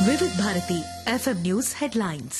వివిధ Bharati FM news headlines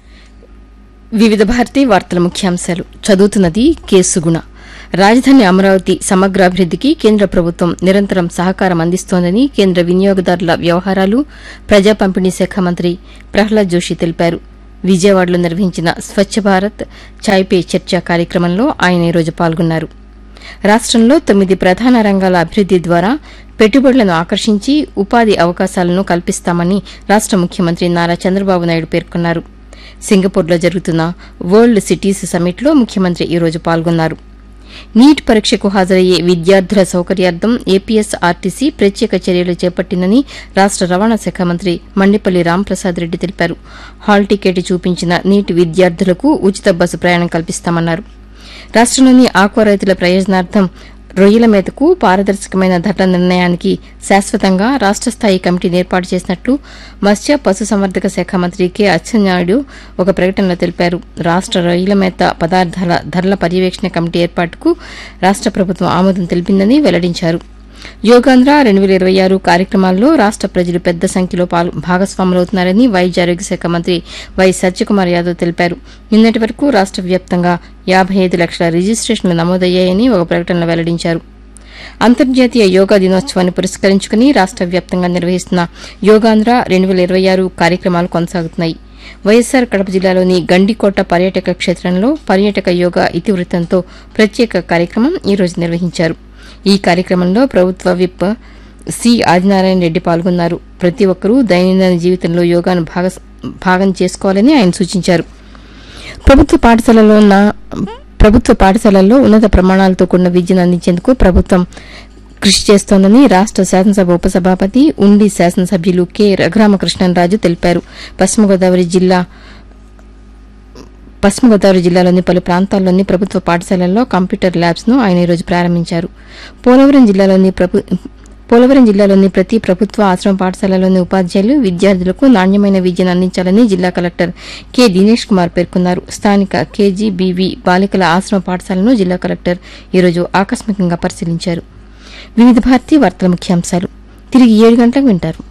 వివిధ భారతి వార్తల ముఖ్యాంశాలు చదువుతున్నది కేసుగుణ రాజధాని అమరావతి సమగ్రాభివృద్దికి కేంద్ర ప్రభుత్వం నిరంతరం సహకారం అందిస్తోందని కేంద్ర వినియోగదారుల వ్యవహారాలు ప్రజా పంపిణీ శాఖ మంత్రి ప్రహ్లాద్ జోషి తెలిపారు విజయవాడలో నిర్వహించిన స్వచ్ఛ భారత్ చాయ్ పే చర్చా కార్యక్రమంలో ఆయన ఈరోజు పాల్గొన్నారు రాష్టంలో తొమ్మిది ప్రధాన రంగాల అభివృద్ది ద్వారా పెట్టుబడులను ఆకర్షించి ఉపాధి అవకాశాలను కల్పిస్తామని రాష్ట ముఖ్యమంత్రి నారా చంద్రబాబు నాయుడు పేర్కొన్నారు సింగపూర్లో జరుగుతున్న వరల్డ్ సిటీస్ సమ్మిట్లో ముఖ్యమంత్రి ఈరోజు పాల్గొన్నారు నీట్ పరీక్షకు హాజరయ్యే విద్యార్థుల సౌకర్యార్థం ఏపీఎస్ ఆర్టీసీ ప్రత్యేక చర్యలు చేపట్టిందని రాష్ట రవాణా శాఖ మంత్రి మండిపల్లి రాంప్రసాద్ రెడ్డి తెలిపారు హాల్ టికెట్ చూపించిన నీట్ విద్యార్థులకు ఉచిత బస్సు ప్రయాణం కల్పిస్తామన్నారు రాష్టంలోని ఆక్వా రైతుల ప్రయోజనార్థం రొయ్యల మేతకు పారదర్శకమైన ధరల నిర్ణయానికి శాశ్వతంగా రాష్ట స్థాయి కమిటీని ఏర్పాటు చేసినట్లు మత్స్య పశుసంవర్ధక శాఖ మంత్రి కె అచ్చెన్నాయుడు ఒక ప్రకటనలో తెలిపారు రాష్ట రొయ్యల మేత పదార్థాల ధరల పర్యవేక్షణ కమిటీ ఏర్పాటుకు రాష్ట ప్రభుత్వం ఆమోదం తెలిపిందని వెల్లడించారు యోగాంధ్ర రెండు వేల ఇరవై ఆరు కార్యక్రమాల్లో రాష్ట ప్రజలు పెద్ద సంఖ్యలో పాల్- భాగస్వాములవుతున్నారని వైద్య ఆరోగ్య శాఖ మంత్రి వై సత్యకుమార్ యాదవ్ తెలిపారు నిన్నటి వరకు రాష్ట వ్యాప్తంగా యాభై ఐదు లక్షల రిజిస్ట్రేషన్లు నమోదయ్యాయని ఒక ప్రకటనలో వెల్లడించారు అంతర్జాతీయ యోగా దినోత్సవాన్ని పురస్కరించుకుని రాష్ట వ్యాప్తంగా నిర్వహిస్తున్న యోగాంధ్ర రెండు వేల ఇరవై ఆరు కార్యక్రమాలు కొనసాగుతున్నాయి వైఎస్సార్ కడప జిల్లాలోని గండికోట పర్యాటక క్షేత్రంలో పర్యాటక యోగా ఇతివృత్తంతో ప్రత్యేక కార్యక్రమం ఈ రోజు నిర్వహించారు ఈ కార్యక్రమంలో ప్రభుత్వ విప్ సి ఆదినారాయణ రెడ్డి పాల్గొన్నారు ప్రతి ఒక్కరూ దైనందిన జీవితంలో యోగాను భాగ- భాగం చేసుకోవాలని ఆయన సూచించారు ప్రభుత్వ పాఠశాలలో ఉన్న ప్రభుత్వ పాఠశాలల్లో ఉన్నత ప్రమాణాలతో కూడిన విద్యను అందించేందుకు ప్రభుత్వం కృషి చేస్తోందని రాష్ట శాసనసభ ఉపసభాపతి ఉండి శాసనసభ్యులు కె రఘురామకృష్ణరాజు తెలిపారు పశ్చిమ గోదావరి జిల్లా పశ్చిమ గోదావరి జిల్లాలోని పలు ప్రాంతాల్లోని ప్రభుత్వ పాఠశాలల్లో కంప్యూటర్ ల్యాబ్స్ ను ఆయన ఈరోజు ప్రారంభించారు పోలవరం జిల్లాలోని ప్రభు పోలవరం జిల్లాలోని ప్రతి ప్రభుత్వ ఆశ్రమ పాఠశాలలోని ఉపాధ్యాయులు విద్యార్థులకు నాణ్యమైన విద్యను అందించాలని జిల్లా కలెక్టర్ కె దినేష్ కుమార్ పేర్కొన్నారు స్థానిక కేజీబీవీ బాలికల ఆశ్రమ పాఠశాలను జిల్లా కలెక్టర్ ఈరోజు ఆకస్మికంగా పరిశీలించారు వివిధ భారతి వార్తల ముఖ్యాంశాలు తిరిగి ఏడు గంటలకు వింటారు